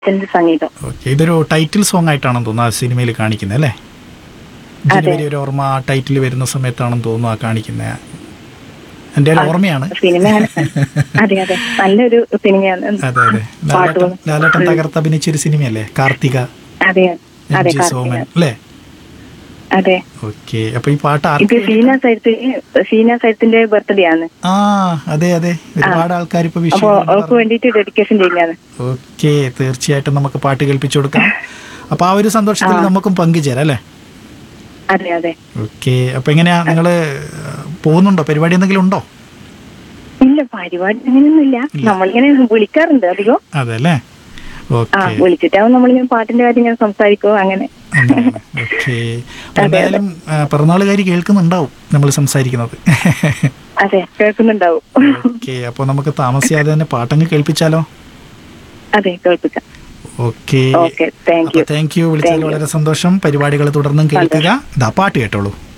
എന്റെ സംഗീതം ഓക്കെ ഇതൊരു ടൈറ്റിൽ സോങ് ആയിട്ടാണെന്ന് തോന്നുന്നു ആ സിനിമയിൽ കാണിക്കുന്നത് അല്ലേ ജനുവരി ഒരു ഓർമ്മ ആ ടൈറ്റിൽ വരുന്ന സമയത്താണെന്ന് തോന്നുന്നു ആ കാണിക്കുന്നത് എൻ്റെ ഒരു ഓർമ്മയാണ് സിനിമയാണ് അതെ അതെ നല്ലൊരു സിനിമയാണ് അതെ അതെ ലാലേട്ടൻ പാട്ടുകളും. ലാലേട്ടൻ തകർത്ത് അഭിനയിച്ചൊരു സിനിമയല്ലേ കാർത്തിക അതെ എം അതെ ജി കാർത്തിക. സോമൻ അല്ലേ അതെ ഓക്കെ അപ്പൊ ഈ പാട്ട് ഇത് ആർക്ക് ഷീന സൈത്തിന് ഷീന സൈത്തിന്റെ ബർത്ത്ഡേ ആണ് ആ അതെ അതെ ഒരുപാട് ആൾക്കാർ ഇപ്പൊ അപ്പൊ അവർക്ക് വേണ്ടിയിട്ട് ഡെഡിക്കേഷൻ ചെയ്യുന്നതാണ് ഓക്കെ തീർച്ചയായിട്ടും നമുക്ക് പാട്ട് കേൾപ്പിച്ചു കൊടുക്കാം അപ്പൊ ആ ഒരു സന്തോഷത്തിൽ നമുക്കും പങ്കുചേരാം അല്ലേ അതെ അതെ ഓക്കെ അപ്പൊ എങ്ങനെയാ നിങ്ങള് പോകുന്നുണ്ടോ പരിപാടി എന്തെങ്കിലും ഉണ്ടോ ഇല്ല പരിപാടി അങ്ങനെയൊന്നുമില്ല നമ്മളിങ്ങനെ വിളിക്കാറുണ്ട് അധികം അതെ അല്ലേ ആ ഓക്കെ വിളിച്ചിട്ടാവും നമ്മളിങ്ങനെ പാട്ടിന്റെ കാര്യം ഇങ്ങനെ സംസാരിക്കോ അങ്ങനെ ഓക്കെ എന്തായാലും ആ, പിറന്നാളുകാരി കേൾക്കുന്നുണ്ടാവും നമ്മൾ സംസാരിക്കുന്നത് അതെ കേൾക്കുന്നുണ്ടാവും ഓക്കെ അപ്പോൾ നമുക്ക് താമസിയാതെ തന്നെ പാട്ടങ്ങ് കേൾപ്പിച്ചാലോ അതെ കേൾപ്പിക്കാം okay okay thank you thank you വിളിച്ചതിൽ വളരെ സന്തോഷം പരിപാടികൾ തുടർന്നും കേൾക്കുക ഇതാ പാട്ട് കേട്ടോളൂ